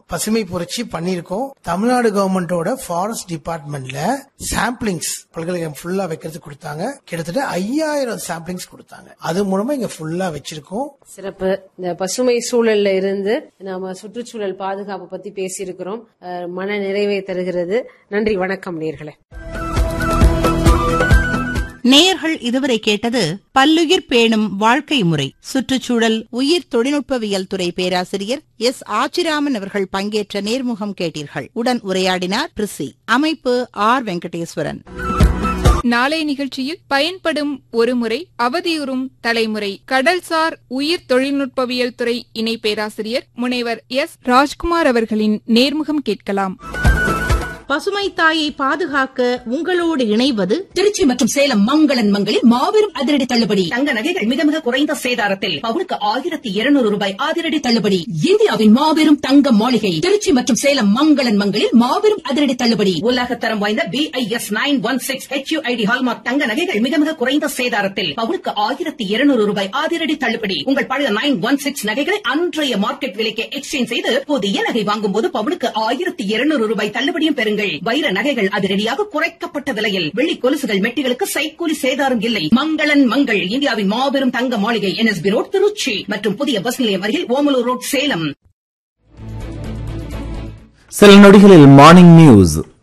பசுமை புரட்சி பண்ணியிருக்கோம் தமிழ்நாடு கவர்மெண்டோட ஃபாரஸ்ட் டிபார்ட்மெண்ட்ல சாம்பிளிங்ஸ் பல்கலைக்கழகம் ஃபுல்லா வைக்கிறதுக்கு கொடுத்தாங்க கிட்டத்தட்ட ஐயாயிரம் சாம்பிளிங்ஸ் கொடுத்தாங்க அது மூலமா இங்க ஃபுல்லா வச்சிருக்கோம் சிறப்பு இந்த பசுமை சூழல்ல இருந்து நாம சுற்றுச்சூழல் பாதுகாப்பு பத்தி பேசியிருக்கிறோம் அஹ், மன நிறைவை தருகிறது நன்றி வணக்கம் நேர்களே நேயர்கள் இதுவரை கேட்டது பல்லுயிர் பேணும் வாழ்க்கை முறை சுற்றுச்சூழல் உயிர் தொழில்நுட்பவியல் துறை பேராசிரியர் எஸ் ஆச்சிராமன் அவர்கள் பங்கேற்ற நேர்முகம் கேட்டீர்கள் உடன் உரையாடினார் பிரிசி அமைப்பு ஆர் வெங்கடேஸ்வரன் நாளை நிகழ்ச்சியில் பயன்படும் ஒருமுறை அவதியுறும் தலைமுறை கடல்சார் உயிர் தொழில்நுட்பவியல் துறை இணை பேராசிரியர் முனைவர் எஸ் ராஜ்குமார் அவர்களின் நேர்முகம் கேட்கலாம் பசுமை தாயை பாதுகாக்க உங்களோடு இணைவது திருச்சி மற்றும் சேலம் மங்களன் மங்களில் மாபெரும் அதிரடி தள்ளுபடி தங்க நகைகள் மிக மிக குறைந்த சேதாரத்தில் பவுனுக்கு ஆயிரத்தி இருநூறு ரூபாய் அதிரடி தள்ளுபடி இந்தியாவின் மாபெரும் தங்க மாளிகை திருச்சி மற்றும் சேலம் மங்களன் மங்களில் மாபெரும் அதிரடி தள்ளுபடி உலகத்தரம் வாய்ந்த B I S nine one six H ID hallmark தங்க நகைகள் மிக மிக குறைந்த சேதாரத்தில் பவுனுக்கு ஆயிரத்தி இருநூறு ரூபாய் அதிரடி தள்ளுபடி உங்கள் பழைய நைன் ஒன் சிக்ஸ் நகைகளை அன்றைய மார்க்கெட் விலைக்கு எக்ஸ்சேஞ்ச் செய்து புதிய நகை வாங்கும் போது பவுனுக்கு ஆயிரத்தி இருநூறு ரூபாய் தள்ளுபடியும் பெறுங்கள் வைர நகைகள் அதிரடியாக குறைக்கப்பட்ட விலையில் வெள்ளி கொலுசுகள் மெட்டிகளுக்கு சைக்கூலி சேதாரம் இல்லை மங்களன் மங்கள் இந்தியாவின் மாபெரும் தங்க மாளிகை என்எஸ்பி ரோட் திருச்சி மற்றும் புதிய பஸ் நிலையம் அருகில் ஓமலூர் ரோட் சேலம் சில நொடிகளில் மார்னிங் நியூஸ்